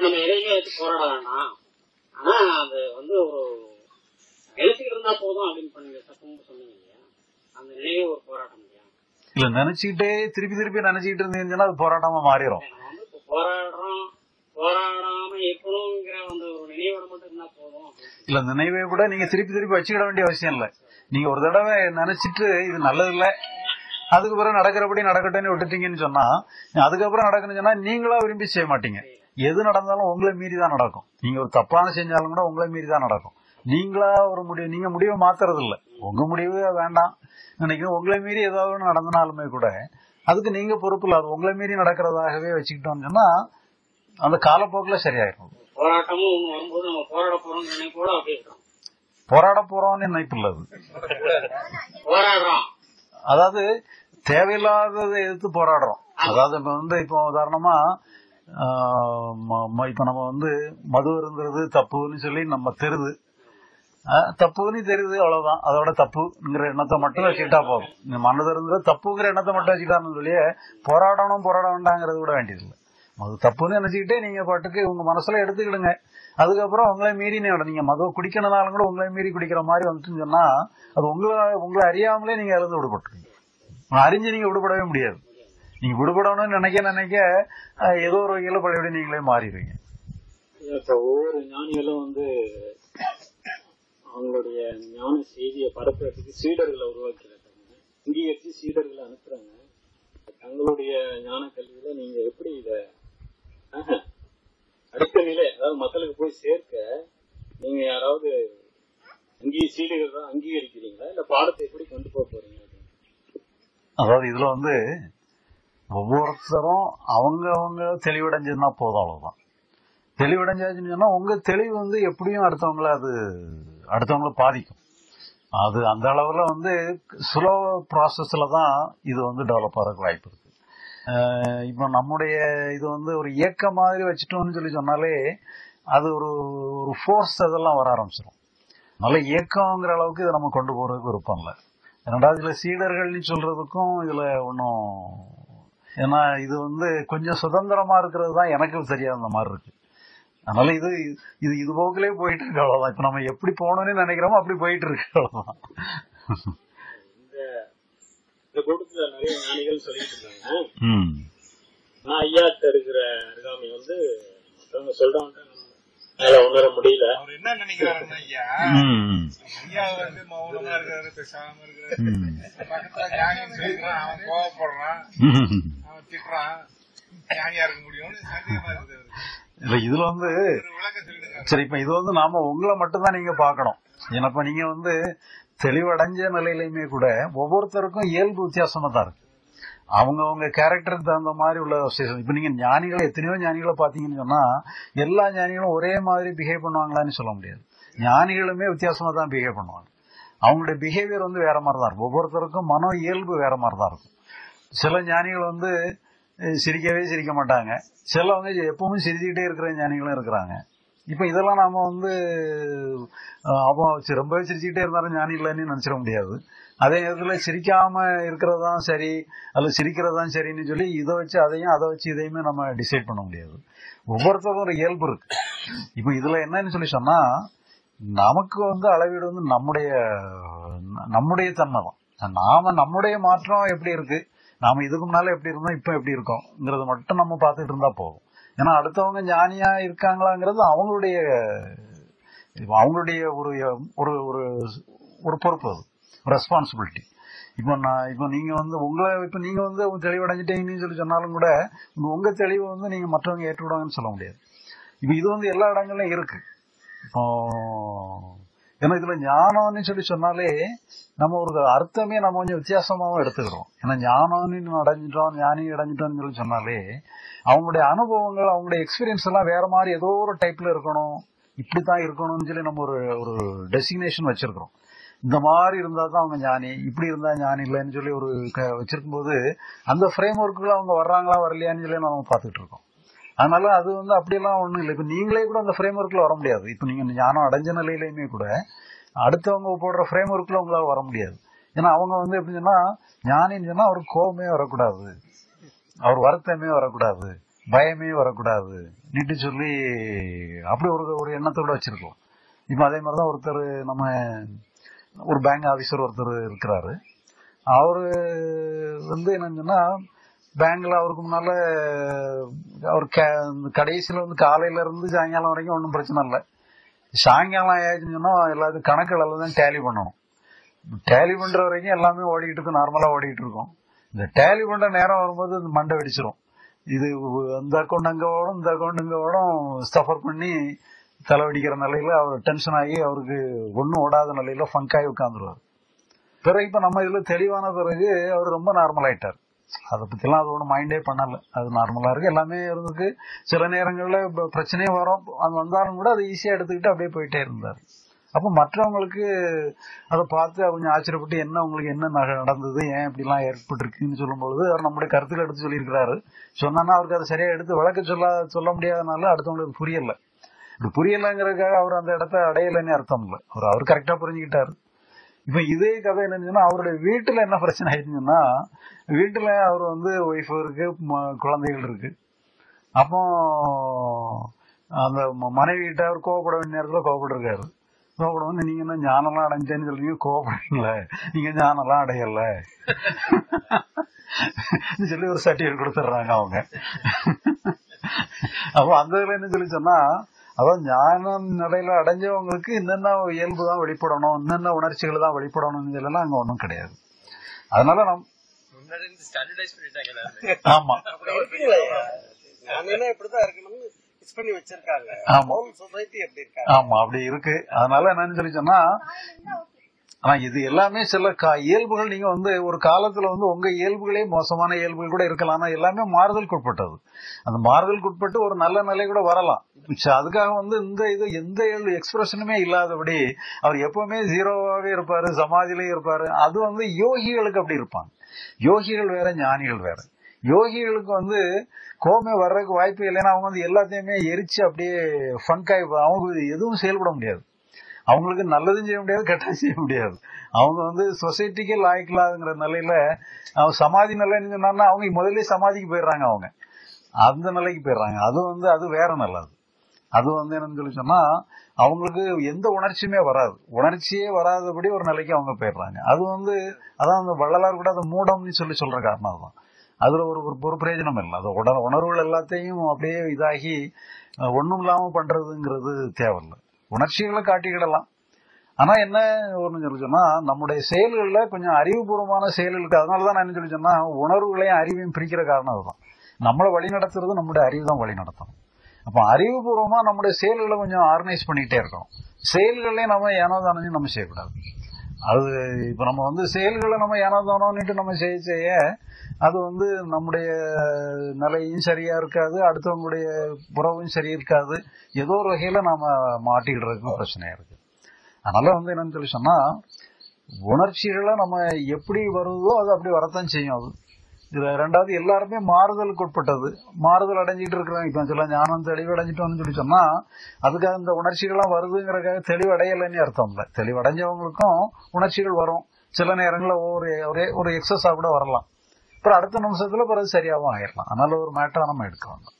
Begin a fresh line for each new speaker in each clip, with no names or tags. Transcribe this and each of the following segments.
நம்ம எதையுமே வச்சு போராட வேண்டாம் ஆனா அது வந்து ஒரு எழுத்துக்கிட்டு இருந்தா போதும் அப்படின்னு பண்ணீங்க தப்புன்னு சொன்னீங்க இல்லையா அந்த நினைவே ஒரு போராட்டம் இல்லையா
இல்ல நினைச்சுக்கிட்டே திருப்பி திருப்பி நினைச்சுக்கிட்டு இருந்தீங்கன்னா அது போராட்டமா மாறிடும்
நம்ம வந்து இப்ப போராடுறோம் போராடாம இருக்கணுங்கிற அந்த ஒரு நினைவோட மட்டும் இருந்தா போதும் அப்படின்னு
இல்ல நினைவே கூட நீங்க திருப்பி திருப்பி வச்சுக்கிட வேண்டிய அவசியம் இல்ல நீங்க ஒரு தடவை நினைச்சிட்டு இது நல்லது இல்ல அதுக்கு பிறகு நடக்கிறபடி நடக்கட்டும்னு விட்டுட்டீங்கன்னு சொன்னா அதுக்கப்புறம் நடக்கணும்னு சொன்னா நீங்களா விரும்பி செய்ய மாட்டீங்க எது நடந்தாலும் உங்களை மீறி தான் நடக்கும் நீங்க ஒரு தப்பான செஞ்சாலும் கூட உங்களை மீறி தான் நடக்கும் நீங்களா ஒரு முடிவு நீங்க முடிவை மாத்துறது இல்ல உங்க முடிவு வேண்டாம் நினைக்கிறேன் உங்களை மீறி ஏதாவது ஒண்ணு நடந்தனாலுமே கூட அதுக்கு நீங்க பொறுப்பு இல்ல அது உங்களை மீறி நடக்கிறதாகவே வச்சுக்கிட்டோம்னு சொன்னா அந்த காலப்போக்கில் சரியாயிரும்
போராட்டமும் ஒண்ணு வரும்போது நம்ம போராட போறோம்னு நினைப்போட அப்படி இருக்கோம்
போராட போறோம்னு நினைப்பு இல்ல அது
போராடுறோம்
அதாவது தேவையில்லாததை எதிர்த்து போராடுறோம் அதாவது இப்ப வந்து இப்போ உதாரணமா ஆஹ், ம- ம- இப்ப நம்ம வந்து மது இருந்துறது தப்புன்னு சொல்லி நம்ம தெரியுது ஆஹ், தப்புன்னு தெரியுது அவ்வளவுதான் அதோட தப்புங்கிற எண்ணத்தை மட்டும் வச்சுக்கிட்டா போதும் இந்த மனது இருந்தது தப்புங்கிற எண்ணத்தை மட்டும் வச்சுக்கிட்டான்னு சொல்லி போராடணும் போராட வேண்டாங்கிறது கூட வேண்டியதில்லை மது தப்புன்னு நினைச்சுக்கிட்டே நீங்க பாட்டுக்கு உங்க மனசுல எடுத்துக்கிடுங்க அதுக்கப்புறம் உங்களை மீறி நீ- நீங்க மது குடிக்கணும்னாலும் கூட உங்களை மீறி குடிக்கிற மாதிரி வந்துட்டுன்னு சொன்னா அது உங்களை உங்களை அறியாமலே நீங்க இருந்து விடுபட்டுருங்க அறிஞ்சு நீங்க விடுபடவே முடியாது நீங்க விடுபடணும்னு நினைக்க நினைக்க அஹ், ஏதோ ஒரு வகையில பழையபடி நீங்களே மாறிடுவீங்க
இப்ப ஒவ்வொரு ஞானிகளும் வந்து அவங்களுடைய ஞான செய்தியை பரப்புறதுக்கு சீடர்களை உருவாக்கிறாங்க அங்கீகரிச்சு சீடர்களை அனுப்புறாங்க தங்களுடைய ஞான கல்வியில நீங்க எப்படி இத ஆஹா, அடுத்த நிலை அதாவது மக்களுக்கு போய் சேர்க்க நீங்க யாராவது அங்கீ சீடர்கள் தான் அங்கீகரிக்கிறீங்களா இல்ல பாடத்தை எப்படி கொண்டு போக போறீங்க
அதாவது இதுல வந்து ஒவ்வொருத்தரும் அவங்க அவங்க தெளிவடைஞ்சதுன்னா போதும் அவ்வளவுதான் தெளிவடைஞ்சாச்சுன்னு சொன்னா உங்க தெளிவு வந்து எப்படியும் அடுத்தவங்கள அது அடுத்தவங்கள பாதிக்கும் அது அந்த அளவுல வந்து ஸ்லோ ப்ராசஸ்ல தான் இது வந்து டெவலப் ஆகிறதுக்கு வாய்ப்பு இருக்கு அஹ் இப்போ நம்முடைய இது வந்து ஒரு இயக்க மாதிரி வச்சுட்டோம்னு சொல்லி சொன்னாலே அது ஒரு ஒரு ஃபோர்ஸ் அதெல்லாம் வர ஆரம்பிச்சிடும் நல்ல இயக்கங்கிற அளவுக்கு இதை நம்ம கொண்டு போறதுக்கு விருப்பம் இல்லை ரெண்டாவது இதுல சீடர்கள்னு சொல்றதுக்கும் இதுல ஒன்றும் ஏன்னா இது வந்து கொஞ்சம் சுதந்திரமா இருக்கிறது தான் எனக்கு தெரியாத மாதிரி இருக்கு அதனால இது இது இது போக்கிலே போயிட்டு இருக்கு அவ்வளவுதான் இப்ப நம்ம எப்படி போகணும்னு நினைக்கிறோமோ அப்படி போயிட்டு இருக்கு அவ்வளவுதான்
இந்த கூட்டத்துல நிறைய ஞானிகள் சொல்லிட்டு இருக்காங்க
ம்.
ஆனா ஐயாட்ட இருக்கிற அருகாமை வந்து மத்தவங்க சொல்றவங்க மேல உணர முடியல
அவர் என்ன நினைக்கிறாருன்னா ஐயா
ம்.
ஐயா வந்து மௌனமா இருக்காரு பேசாம இருக்காரு
ம்.
பக்கத்துல ஞானின்னு சொல்லிக்கிறான் அவன் கோவப்படுறான்
ம்.
அவன் திட்டுறான் ஞானியா இருக்க முடியும்னு சந்தேகமா இருக்குது அவருக்கு.
இல்ல இதுல வந்து
ஒரு விளக்கம் சொல்லிடுங்க
சரி இப்ப இது வந்து நாம உங்களை மட்டும்தான் நீங்க பார்க்கணும் ஏன்னா இப்ப நீங்க வந்து தெளிவடைஞ்ச நிலையிலுமே கூட ஒவ்வொருத்தருக்கும் இயல்பு வித்தியாசமா தான் இருக்கு அவங்க அவங்க கேரக்டருக்கு தகுந்த மாதிரி உள்ள விசேஷம் இப்ப நீங்க ஞானிகளை எத்தனையோ ஞானிகளை பாத்தீங்கன்னு சொன்னா எல்லா ஞானிகளும் ஒரே மாதிரி பிஹேவ் பண்ணுவாங்களான்னு சொல்ல முடியாது ஞானிகளுமே வித்தியாசமா தான் பிஹேவ் பண்ணுவாங்க அவங்களுடைய பிஹேவியர் வந்து வேற மாதிரி தான் இருக்கும் ஒவ்வொருத்தருக்கும் மனோ இயல்பு வேற மாதிரி தான் இருக்கும் சில ஞானிகள் வந்து அஹ், சிரிக்கவே சிரிக்க மாட்டாங்க சிலவங்க எப்பவுமே சிரிச்சுக்கிட்டே இருக்கிற ஞானிகளும் இருக்கிறாங்க இப்ப இதெல்லாம் நாம வந்து அஹ், அவன் சி- ரொம்பவே சிரிச்சுக்கிட்டே இருந்தாலும் ஞானி இல்லைன்னு நினைச்சிட முடியாது அதே நேரத்துல சிரிக்காம இருக்கிறது தான் சரி அல்லது சிரிக்கிறது தான் சரின்னு சொல்லி இதை வச்சு அதையும் அதை வச்சு இதையுமே நம்ம டிசைட் பண்ண முடியாது ஒவ்வொருத்தருக்கும் ஒரு இயல்பு இருக்கு இப்ப இதுல என்னன்னு சொல்லி சொன்னா நமக்கு வந்து அளவீடு வந்து நம்முடைய நம்முடைய தன்மை தான் நாம நம்முடைய மாற்றம் எப்படி இருக்கு நாம இதுக்கு முன்னால எப்படி இருந்தோம் இப்ப எப்படி இருக்கோம்ங்கிறத மட்டும் நம்ம பார்த்துட்டு இருந்தா போதும் ஏன்னா அடுத்தவங்க ஞானியா இருக்காங்களாங்கிறது அவங்களுடைய இப்ப அவங்களுடைய ஒரு ஒரு ஒரு ஒரு பொறுப்பு அது ரெஸ்பான்சிபிலிட்டி இப்போ நான் இப்போ நீங்க வந்து உங்களை இப்போ நீங்க வந்து தெளிவடைஞ்சிட்டீங்கன்னு சொல்லி சொன்னாலும் கூட உங்க- உங்க தெளிவை வந்து நீங்க மற்றவங்க ஏற்றுவிடுவாங்கன்னு சொல்ல முடியாது இப்போ இது வந்து எல்லா இடங்கள்லயும் இருக்கு இப்போ ஏன்னா இதுல ஞானம்னு சொல்லி சொன்னாலே நம்ம ஒரு அர்த்தமே நம்ம கொஞ்சம் வித்தியாசமாவும் எடுத்துக்கிறோம் ஏன்னா ஞானம்னு அடைஞ்சிட்டோம் ஞானி அடைஞ்சிட்டோம்னு சொல்லி சொன்னாலே அவங்களுடைய அனுபவங்கள் அவங்களுடைய எக்ஸ்பீரியன்ஸ் எல்லாம் வேற மாதிரி ஏதோ ஒரு டைப்ல இருக்கணும் இப்படித்தான் இருக்கணும்னு சொல்லி நம்ம ஒரு ஒரு டெசிக்னேஷன் வச்சிருக்கிறோம் இந்த மாதிரி இருந்தா தான் அவங்க ஞானி இப்படி இருந்தா ஞானி இல்லைன்னு சொல்லி ஒரு க- வச்சிருக்கும் போது அந்த ஃப்ரேம் ஒர்க்குள்ள அவங்க வர்றாங்களா வரலையான்னு சொல்லி நம்ம பார்த்துட்டு இருக்கோம் அதனால அது வந்து அப்படியெல்லாம் ஒண்ணும் இல்லை இப்ப நீங்களே கூட அந்த ஃப்ரேம் ஒர்க்ல வர முடியாது இப்ப நீங்க ஞானம் அடைஞ்ச நிலையிலயுமே கூட அடுத்தவங்க போடுற ஃப்ரேம் ஒர்க்ல உங்களால வர முடியாது ஏன்னா அவங்க வந்து எப்படி சொன்னா ஞானின்னு சொன்னா அவருக்கு கோபமே வரக்கூடாது அவர் வருத்தமே வரக்கூடாது பயமே வரக்கூடாது நீட்டு சொல்லி அப்படி ஒரு ஒரு எண்ணத்தோட வச்சிருக்கோம் இப்ப அதே மாதிரிதான் ஒருத்தர் நம்ம ஒரு பேங்க் ஆபீசர் ஒருத்தர் இருக்கிறாரு அவரு வந்து என்னன்னா பேங்க்ல அவருக்கு முன்னால அவர் க- கடைசியில வந்து காலையில இருந்து சாயங்காலம் வரைக்கும் ஒன்றும் பிரச்சனை இல்லை சாயங்காலம் ஆயிடுச்சுன்னு சொன்னா எல்லாத்தையும் கணக்குகள் தான் டேலி பண்ணணும் டேலி பண்ற வரைக்கும் எல்லாமே ஓடிக்கிட்டு இருக்கும் நார்மலா ஓடிக்கிட்டு இருக்கும் இந்த டேலி பண்ற நேரம் வரும்போது இந்த மண்டை வெடிச்சிரும் இது இந்த அக்கௌண்ட் அங்க ஓடும் இந்த அக்கௌண்ட் இங்க ஓடும் சஃபர் பண்ணி தலைவடிக்கிற நிலையில அவர் டென்ஷன் ஆகி அவருக்கு ஒன்றும் ஓடாத நிலையில ஃபங்க் ஆகி உட்காந்துருவார் பிறகு இப்ப நம்ம இதுல தெளிவான பிறகு அவர் ரொம்ப நார்மல் ஆயிட்டார் அதை பத்திலாம் அது ஒன்றும் மைண்டே பண்ணல அது நார்மலா இருக்கு எல்லாமே இருந்துக்கு சில நேரங்கள்ல ப- பிரச்சனையே வரும் அது வந்தாலும் கூட அதை ஈஸியா எடுத்துக்கிட்டு அப்படியே போயிட்டே இருந்தார் அப்ப மற்றவங்களுக்கு அதை பார்த்து கொஞ்சம் ஆச்சரியப்பட்டு என்ன உங்களுக்கு என்ன நட- நடந்தது ஏன் இப்படிலாம் ஏற்பட்டிருக்குன்னு சொல்லும்பொழுது அவர் நம்முடைய கருத்துக்கள் எடுத்து சொல்லியிருக்கிறாரு சொன்னா அவருக்கு அதை சரியா எடுத்து விளக்க சொல்ல சொல்ல முடியாதனால அடுத்தவங்களுக்கு புரியல இப்படி புரியலங்கிறதுக்காக அவர் அந்த இடத்த அடையலைன்னு அர்த்தம் இல்லை அவர் அவர் கரெக்டா புரிஞ்சுக்கிட்டாரு இப்ப இதே கதை என்னன்னா அவருடைய வீட்டுல என்ன பிரச்சனை ஆயிடுச்சுன்னா வீட்டுல அவர் வந்து ஒய்ஃப் இருக்கு ம- குழந்தைகள் இருக்கு அப்போ அந்த ம- மனைவி கிட்ட அவர் கோவப்பட வேண்டிய நேரத்துல கோவப்பட்டிருக்காரு கோவப்பட வந்து நீங்க என்ன ஞானம்லாம் அடைஞ்சேன்னு சொல்றீங்க கோவப்படுறீங்களே நீங்க ஞானம்லாம் அடையல சொல்லி ஒரு சர்டிபிகேட் கொடுத்துட்றாங்க அவங்க அப்போ அந்த இதுல என்ன சொல்லி சொன்னா அதான் ஞான நிலையில அடைஞ்சவங்களுக்கு என்னென்ன இயல்பு தான் வெளிப்படணும் என்னென்ன உணர்ச்சிகள் தான் வெளிப்படணும்னு சொல்லலாம் அங்க ஒண்ணும் கிடையாது அதனால நம்
முன்னாடி இருந்து ஸ்டாண்டர்டைஸ் பண்ணிட்டாங்க எல்லாருமே
ஆமா
நானே இப்படிதான் இருக்கணும்னு ஃபிக்ஸ் பண்ணி வச்சிருக்காங்க
ஆமா.
ஹோல் சொசைட்டி எப்படி இருக்காங்க
ஆமா அப்படி இருக்கு அதனால என்னன்னு சொல்லி சொன்னா ஆனா இது எல்லாமே சில கா- இயல்புகள் நீங்க வந்து ஒரு காலத்துல வந்து உங்க இயல்புகளே மோசமான இயல்புகள் கூட இருக்கலாம் ஆனா எல்லாமே மாறுதலுக்கு உட்பட்டது அந்த மாறுதலுக்கு உட்பட்டு ஒரு நல்ல நிலை கூட வரலாம் ச- அதுக்காக வந்து இந்த இது எந்த எக்ஸ்பிரஷனுமே இல்லாதபடி அவர் எப்பவுமே ஜீரோவாவே இருப்பாரு சமாதியிலே இருப்பாரு அது வந்து யோகிகளுக்கு அப்படி இருப்பாங்க யோகிகள் வேற ஞானிகள் வேற யோகிகளுக்கு வந்து கோமே வர்றதுக்கு வாய்ப்பு இல்லைன்னா அவங்க வந்து எல்லாத்தையுமே எரிச்சு அப்படியே ஃபங்காய் அவங்க எதுவும் செயல்பட முடியாது அவங்களுக்கு நல்லதும் செய்ய முடியாது கெட்டதும் செய்ய முடியாது அவங்க வந்து சொசைட்டிக்கே லாய்க்கலாதுங்கிற நிலையில அவங்க சமாதி நிலைன்னு சொன்னா அவங்க முதல்ல சமாதிக்கு போயிடுறாங்க அவங்க அந்த நிலைக்கு போயிடுறாங்க அது வந்து அது வேற நல்லது அது வந்து என்னன்னு சொல்லி சொன்னா அவங்களுக்கு எந்த உணர்ச்சியுமே வராது உணர்ச்சியே வராதபடி ஒரு நிலைக்கு அவங்க போயிடுறாங்க அது வந்து அதான் அந்த வள்ளலார் கூட அது மூடம்னு சொல்லி சொல்ற காரணம் அதுதான் அதுல ஒரு ஒரு- ஒரு பிரயோஜனம் இல்லை அது உணர் உணர்வுகள் எல்லாத்தையும் அப்படியே இதாகி அஹ், ஒண்ணும் இல்லாம பண்றதுங்கிறது தேவையில்லை உணர்ச்சிகளை காட்டிக்கிடலாம் ஆனா என்ன ஒண்ணு சொல்லி சொன்னா நம்முடைய செயல்கள்ல கொஞ்சம் அறிவுபூர்வமான செயல்களுக்கு அதனாலதான் நான் என்ன சொல்லி சொன்னா உணர்வுகளையும் அறிவையும் பிரிக்கிற காரணம் அதுதான் நம்மளை வழி நடத்துறது நம்முடைய அறிவு தான் வழி நடத்தணும் அப்ப அறிவுபூர்வமா நம்முடைய செயல்களை கொஞ்சம் ஆர்கனைஸ் பண்ணிக்கிட்டே இருக்கணும் செயல்களே நம்ம ஏனோதானே நம்ம செய்யக்கூடாது அது இப்ப நம்ம வந்து செயல்களை நம்ம ஏனோதானோன்னுட்டு நம்ம செய்ய செய்ய அது வந்து நம்முடைய நிலையும் சரியா இருக்காது அடுத்தவங்களுடைய புறவும் சரி இருக்காது ஏதோ ஒரு வகையில நாம மாட்டிக்கிடுறதுக்கும் பிரச்சனையா இருக்கு அதனால வந்து என்னன்னு சொல்லி சொன்னா உணர்ச்சிகளை நம்ம எப்படி வருதோ அது அப்படி வரத்தான் செய்யும் அது இதுல ரெண்டாவது எல்லாருமே மாறுதலுக்கு உட்பட்டது மாறுதல் அடைஞ்சிட்டு இருக்கிறாங்க இப்ப சில ஞானம் தெளிவு அடைஞ்சிட்டோம்னு சொல்லி சொன்னா அதுக்காக இந்த உணர்ச்சிகள்லாம் வருதுங்கிறதுக்காக தெளிவு அடையலைன்னு அர்த்தம் இல்லை தெளிவு அடைஞ்சவங்களுக்கும் உணர்ச்சிகள் வரும் சில நேரங்களில் ஒரு ஒரே ஒரு எக்ஸஸா கூட வரலாம் அப்புறம் அடுத்த நிமிஷத்துல பிறகு சரியாவும் ஆயிடலாம் அதனால ஒரு மேட்டரா நம்ம எடுக்க வேண்டாம்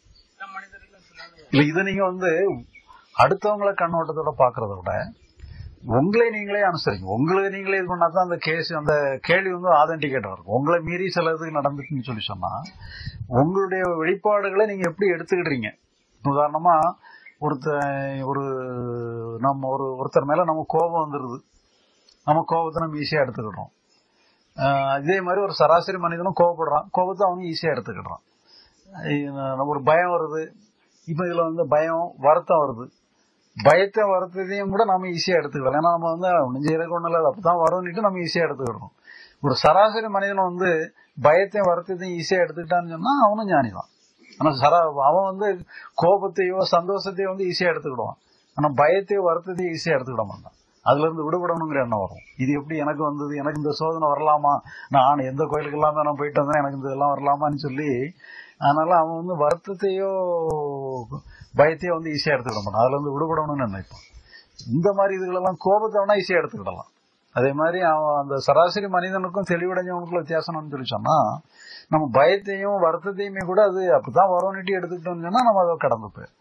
இல்ல இதை நீங்க வந்து அடுத்தவங்கள கண்ணோட்டத்தோட பாக்குறத விட உங்களே நீங்களே அனுசரிங்க உங்களை நீங்களே இது பண்ணாதான் அந்த கேஸ் அந்த கேள்வி வந்து ஆதென்டிகேட்டா இருக்கும் உங்களை மீறி சில இது நடந்துச்சுன்னு சொல்லி சொன்னா உங்களுடைய வெளிப்பாடுகளை நீங்க எப்படி எடுத்துக்கிடுறீங்க உதாரணமா ஒருத்த ஒரு நம்ம ஒரு ஒருத்தர் மேல நம்ம கோபம் வந்துருது நம்ம கோபத்தை நம்ம ஈஸியா எடுத்துக்கிடுறோம் ஆஹ் இதே மாதிரி ஒரு சராசரி மனிதனும் கோவப்படுறான் கோபத்தை அவனும் ஈஸியா எடுத்துக்கிடுறான் அஹ் ஒரு பயம் வருது இப்ப இதுல வந்து பயம் வருத்தம் வருது பயத்தை வருத்தத்தையும் கூட நம்ம ஈஸியா எடுத்துக்கலாம் ஏன்னா நம்ம வந்து ஒன்றும் செய்யறதுக்கு ஒன்றும் இல்லை அப்பதான் வரும்னுட்டு நம்ம ஈஸியா எடுத்துக்கிடுறோம் ஒரு சராசரி மனிதன் வந்து பயத்தையும் வருத்தத்தையும் ஈஸியா எடுத்துக்கிட்டான்னு சொன்னா அவனும் ஞானி தான் ஆனா சரா அவன் வந்து கோபத்தையோ சந்தோஷத்தையோ வந்து ஈஸியா எடுத்துக்கிடுவான் ஆனா பயத்தையோ வருத்தத்தையும் ஈஸியா எடுத்துக்கிட மாட்டான் அதுல இருந்து விடுபடணுங்கிற எண்ணம் வரும் இது எப்படி எனக்கு வந்தது எனக்கு இந்த சோதனை வரலாமா நான் எந்த கோயிலுக்கு இல்லாம நான் போயிட்டு வந்தேன் எனக்கு இந்த இதெல்லாம் வரலாமான்னு சொல்லி அதனால அவன் வந்து வருத்தத்தையோ பயத்தையோ வந்து ஈஸியா எடுத்துக்கிட மாட்டான் அதுல இருந்து விடுபடணும்னு நினைப்பான் இந்த மாதிரி இதுகளெல்லாம் கோபத்தை வேணா ஈஸியா எடுத்துக்கிடலாம் அதே மாதிரி அவன் அந்த சராசரி மனிதனுக்கும் தெளிவடைஞ்சவனுக்குள்ள வித்தியாசம்னு சொல்லி சொன்னா நம்ம பயத்தையும் வருத்தத்தையுமே கூட அது அப்படித்தான் வரும்னுட்டு எடுத்துக்கிட்டோம்னு சொன்னா நம்ம அதை கடந்து போய்